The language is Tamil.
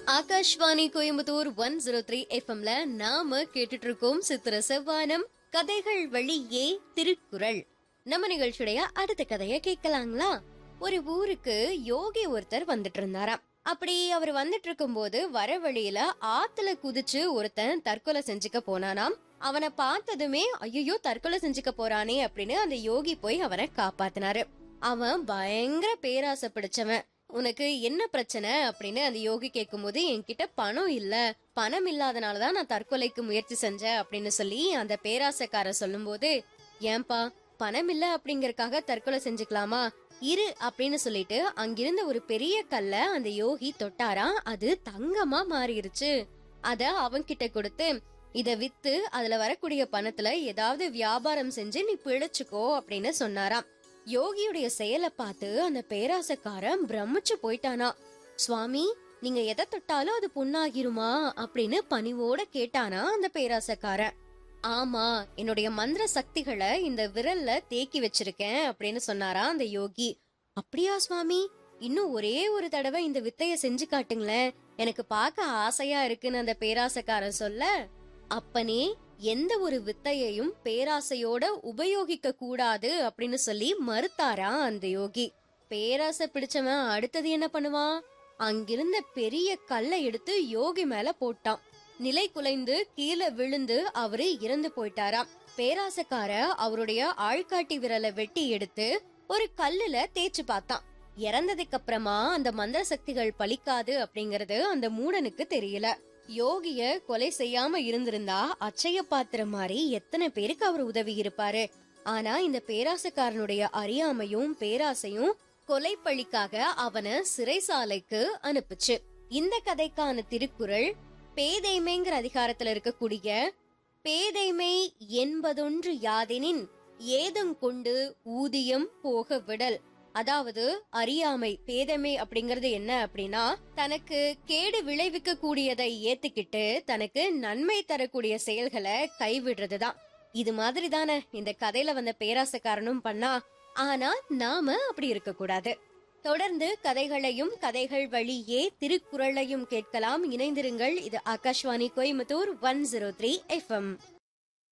Akashvani Coimbatore one zero three எஃப்எம்ல நாம கேட்டுட்டு இருக்கோம் சித்திர செவ்வானம் கதைகள் வழியே திருக்குறள் நம்ம நிகழ்ச்சியுடைய அடுத்த கதைய கேட்கலாங்களா ஒரு ஊருக்கு யோகி ஒருத்தர் வந்துட்டு இருந்தாராம் அப்படி அவர் வந்துட்டு இருக்கும்போது வர வழியில ஆத்துல குதிச்சு ஒருத்தன் தற்கொலை செஞ்சுக்க போனானாம் அவனை பார்த்ததுமே ஐயோ தற்கொலை செஞ்சுக்க போறானே அப்படின்னு அந்த யோகி போய் அவனை காப்பாத்தினாரு அவன் பயங்கர பேராசை பிடிச்சவன் உனக்கு என்ன பிரச்சனை அப்படின்னு அந்த யோகி கேட்கும்போது என்கிட்ட பணம் இல்ல பணம் இல்லாதனாலதான் நான் தற்கொலைக்கு முயற்சி செஞ்சேன் அப்படின்னு சொல்லி அந்த பேராசைக்காரர் சொல்லும்போது ஏன்பா பணம் இல்ல அப்படிங்கறக்காக தற்கொலை செஞ்சுக்கலாமா இரு அப்படின்னு சொல்லிட்டு அங்கிருந்த ஒரு பெரிய கல்ல அந்த யோகி தொட்டாராம் அது தங்கமா மாறிடுச்சு அத அவன்கிட்ட கொடுத்து இத வித்து அதுல வரக்கூடிய பணத்துல ஏதாவது வியாபாரம் செஞ்சு நீ பிழைச்சுக்கோ அப்படின்னு சொன்னாராம் யோகியுடைய செயலை பார்த்து அந்த பேராசக்காரன் பிரமிச்சு போயிட்டானா சுவாமி நீங்க எதை தொட்டாலும் அது புண்ணாகிருமா அப்படின்னு பணிவோட கேட்டானா அந்த பேராசக்காரன் ஆமா என்னுடைய மந்திர சக்திகளை இந்த விரல்ல தேக்கி வச்சிருக்கேன் அப்படின்னு சொன்னாரா அந்த யோகி அப்படியா சுவாமி இன்னும் ஒரே ஒரு தடவை இந்த வித்தைய செஞ்சு காட்டுங்களேன் எனக்கு பார்க்க ஆசையா இருக்குன்னு அந்த பேராசக்காரன் சொல்ல அப்பனே எந்த ஒரு வித்தையையும் பேராசையோட உபயோகிக்க கூடாது அப்படின்னு சொல்லி மறுத்தாரா அந்த யோகி பேராசை பிடிச்சவன் அடுத்தது என்ன பண்ணுவான் அங்கிருந்த பெரிய கல்லை எடுத்து யோகி மேல போட்டான் நிலை குலைந்து கீழே விழுந்து அவரு இறந்து போயிட்டாராம் பேராசக்கார அவருடைய ஆள்காட்டி விரலை வெட்டி எடுத்து ஒரு கல்லுல தேய்ச்சு பார்த்தான் இறந்ததுக்கு அப்புறமா அந்த மந்திர சக்திகள் பலிக்காது அப்படிங்கறது அந்த மூடனுக்கு தெரியல யோகிய கொலை செய்யாம இருந்திருந்தா அச்சய பாத்திரம் மாதிரி எத்தனை பேருக்கு அவர் உதவி இருப்பாரு ஆனா இந்த பேராசக்காரனுடைய அறியாமையும் பேராசையும் கொலை பழிக்காக அவனை சிறைசாலைக்கு அனுப்புச்சு இந்த கதைக்கான திருக்குறள் பேதைமைங்கிற அதிகாரத்துல இருக்கக்கூடிய பேதைமை என்பதொன்று யாதெனின் ஏதம் கொண்டு ஊதியம் போக விடல் அதாவது அறியாமை பேதமை அப்படிங்கறது என்ன அப்படின்னா தனக்கு கேடு விளைவிக்க கூடியதை ஏத்துக்கிட்டு தனக்கு நன்மை தரக்கூடிய செயல்களை கைவிடுறதுதான் இது மாதிரி தானே இந்த கதையில வந்த பேராசக்காரனும் பண்ணா ஆனா நாம அப்படி இருக்க கூடாது தொடர்ந்து கதைகளையும் கதைகள் வழியே திருக்குறளையும் கேட்கலாம் இணைந்திருங்கள் இது Akashvani Coimbatore one zero three FM